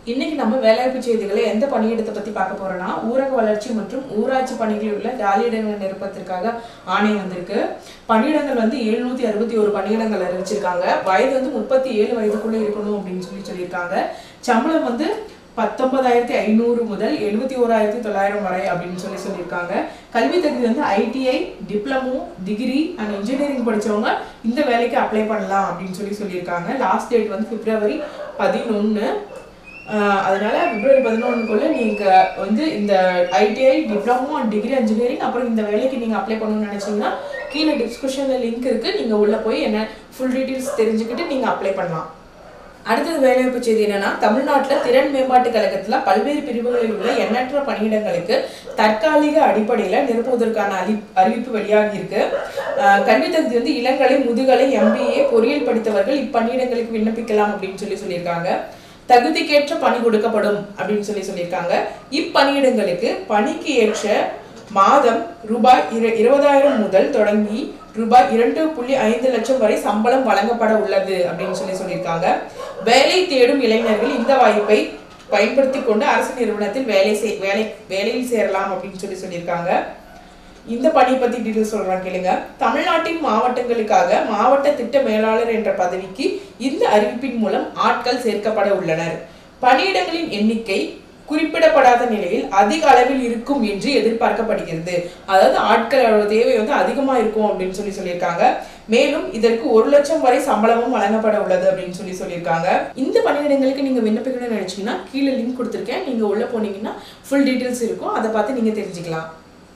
இன்னைக்கு நம்ம வேலைவாய்ப்பு செய்திகளை எந்த பணியிடத்தை பத்தி பார்க்க போறோம்னா ஊரக வளர்ச்சி மற்றும் ஊராட்சி பணிகளில் உள்ள காலியிடங்கள் நிரப்பத்திற்காக ஆணையம் வந்திருக்கு பணியிடங்கள் வந்து எழுநூத்தி அறுபத்தி ஒரு பணியிடங்கள் அறிவிச்சிருக்காங்க வயது வந்து முப்பத்தி ஏழு வயதுக்குள்ள இருக்கணும் அப்படின்னு சொல்லி சொல்லியிருக்காங்க சம்பளம் வந்து பத்தொன்பதாயிரத்தி ஐநூறு முதல் எழுபத்தி ஓராயிரத்தி தொள்ளாயிரம் வரை அப்படின்னு சொல்லி சொல்லியிருக்காங்க கல்வி தகுதி வந்து ITI diploma degree and engineering படிச்சவங்க இந்த வேலைக்கு அப்ளை பண்ணலாம் அப்படின்னு சொல்லி சொல்லியிருக்காங்க லாஸ்ட் டேட் வந்து பிப்ரவரி பதினொன்று அதனால பிப்ரவரி பதினொன்றுக்குள்ள நீங்க வந்து இந்த ITI diploma and degree engineering அப்புறம் இந்த வேலைக்கு நீங்க அப்ளை பண்ணணும்னு நினைச்சீங்கன்னா கீழே டிஸ்கிரிப்ஷன்ல லிங்க் இருக்கு நீங்க உள்ள போய் என்ன ஃபுல் டீட்டெயில்ஸ் தெரிஞ்சுக்கிட்டு நீங்க அப்ளை பண்ணலாம் அடுத்தது வேலைவாய்ப்பு செய்தி என்னன்னா தமிழ்நாட்டில் திறன் மேம்பாட்டு கழகத்துல பல்வேறு பிரிவுகளில் உள்ள எண்ணற்ற பணியிடங்களுக்கு தற்காலிக அடிப்படையில நிரப்புவதற்கான அறி அறிவிப்பு வெளியாகி இருக்கு அஹ் கல்வி தகுதி வந்து இளங்கலை முதுகலை எம்பிஏ பொறியியல் படித்தவர்கள் இப்பணியிடங்களுக்கு விண்ணப்பிக்கலாம் அப்படின்னு சொல்லி சொல்லியிருக்காங்க தகுதிக்கேற்ற பணி கொடுக்கப்படும் அப்படின்னு சொல்லி சொல்லியிருக்காங்க இப்பணியிடங்களுக்கு பணிக்கு ஏற்ற மாதம் ரூபாய் இரு இருபதாயிரம் முதல் தொடங்கி ரூபாய் இரண்டு புள்ளி ஐந்து லட்சம் வரை சம்பளம் வழங்கப்பட உள்ளது அப்படின்னு சொல்லி சொல்லியிருக்காங்க வேலை தேடும் இளைஞர்கள் இந்த வாய்ப்பை பயன்படுத்தி கொண்டு அரசு நிறுவனத்தில் வேலை செய் வேலை வேலையில் சேரலாம் அப்படின்னு சொல்லி சொல்லியிருக்காங்க இந்த பணி பத்தி டீட்டெயில் சொல்றேன் கேளுங்க தமிழ்நாட்டின் மாவட்டங்களுக்காக மாவட்ட திட்ட மேலாளர் என்ற பதவிக்கு இந்த அறிவிப்பின் மூலம் ஆட்கள் சேர்க்கப்பட உள்ளனர் பணியிடங்களின் எண்ணிக்கை குறிப்பிடப்படாத நிலையில் அதிக அளவில் இருக்கும் என்று எதிர்பார்க்கப்படுகிறது அதாவது ஆட்களோட தேவை வந்து அதிகமா இருக்கும் அப்படின்னு சொல்லி சொல்லியிருக்காங்க மேலும் இதற்கு ஒரு லட்சம் வரை சம்பளமும் வழங்கப்பட உள்ளது அப்படின்னு சொல்லி சொல்லியிருக்காங்க இந்த பணியிடங்களுக்கு நீங்க விண்ணப்பிக்கணும்னு நினைச்சீங்கன்னா கீழே லிங்க் கொடுத்துருக்கேன் நீங்க உள்ள போனீங்கன்னா ஃபுல் டீட்டெயில்ஸ் இருக்கும் அதை பார்த்து நீங்க தெரிஞ்சுக்கலாம்